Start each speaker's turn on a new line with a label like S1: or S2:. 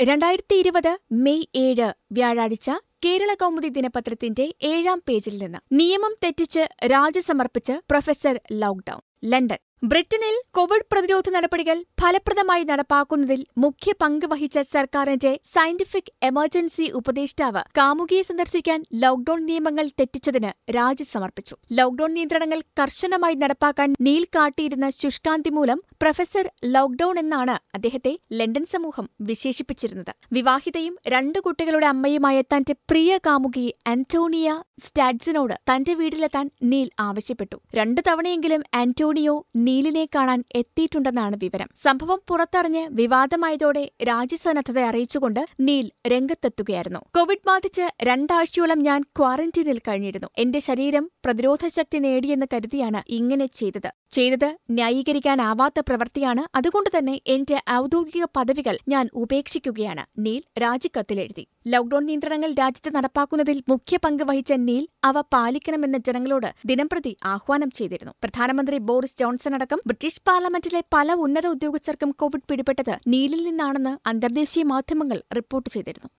S1: രണ്ടായിരത്തി ഇരുപത് മെയ് ഏഴ് വ്യാഴാഴ്ച കേരള കൗമുദി ദിനപത്രത്തിന്റെ ഏഴാം പേജിൽ നിന്ന് നിയമം തെറ്റിച്ച് രാജി സമർപ്പിച്ച് പ്രൊഫസർ ലോക്ഡൌൺ ലണ്ടൻ ബ്രിട്ടനിൽ കോവിഡ് പ്രതിരോധ നടപടികൾ ഫലപ്രദമായി നടപ്പാക്കുന്നതിൽ മുഖ്യ പങ്ക് വഹിച്ച സർക്കാരിന്റെ സയന്റിഫിക് എമർജൻസി ഉപദേഷ്ടാവ് കാമുകിയെ സന്ദർശിക്കാൻ ലോക്ഡൌൺ നിയമങ്ങൾ തെറ്റിച്ചതിന് രാജി സമർപ്പിച്ചു ലോക്ഡൌൺ നിയന്ത്രണങ്ങൾ കർശനമായി നടപ്പാക്കാൻ നീൽ കാട്ടിയിരുന്ന ശുഷ്കാന്തി മൂലം പ്രൊഫസർ ലോക്ഡൌൺ എന്നാണ് അദ്ദേഹത്തെ ലണ്ടൻ സമൂഹം വിശേഷിപ്പിച്ചിരുന്നത് വിവാഹിതയും രണ്ടു കുട്ടികളുടെ അമ്മയുമായ തന്റെ പ്രിയ കാമുകി ആന്റോണിയ സ്റ്റാഡ്സിനോട് തന്റെ വീട്ടിലെത്താൻ നീൽ ആവശ്യപ്പെട്ടു രണ്ടു തവണയെങ്കിലും ആന്റോണിയോ നീലിനെ കാണാൻ എത്തിയിട്ടുണ്ടെന്നാണ് വിവരം സംഭവം പുറത്തറിഞ്ഞ് വിവാദമായതോടെ രാജ്യസന്നദ്ധത അറിയിച്ചുകൊണ്ട് നീൽ രംഗത്തെത്തുകയായിരുന്നു കോവിഡ് ബാധിച്ച് രണ്ടാഴ്ചയോളം ഞാൻ ക്വാറന്റീനിൽ കഴിഞ്ഞിരുന്നു എന്റെ ശരീരം പ്രതിരോധശക്തി നേടിയെന്ന് കരുതിയാണ് ഇങ്ങനെ ചെയ്തത് ചെയ്തത് ന്യായീകരിക്കാനാവാത്ത പ്രവൃത്തിയാണ് അതുകൊണ്ട് തന്നെ എന്റെ ഔദ്യോഗിക പദവികൾ ഞാൻ ഉപേക്ഷിക്കുകയാണ് നീൽ രാജിക്കത്തിലെഴുതി ലോക്ഡൌൺ നിയന്ത്രണങ്ങൾ രാജ്യത്ത് നടപ്പാക്കുന്നതിൽ മുഖ്യ പങ്ക് വഹിച്ച നീൽ അവ പാലിക്കണമെന്ന് ജനങ്ങളോട് ദിനംപ്രതി ആഹ്വാനം ചെയ്തിരുന്നു പ്രധാനമന്ത്രി ബോറിസ് ജോൺസൺ അടക്കം ബ്രിട്ടീഷ് പാർലമെന്റിലെ പല ഉന്നത ഉദ്യോഗസ്ഥർക്കും കോവിഡ് പിടിപെട്ടത് നീലിൽ നിന്നാണെന്ന് അന്തർദേശീയ മാധ്യമങ്ങൾ റിപ്പോർട്ട് ചെയ്തിരുന്നു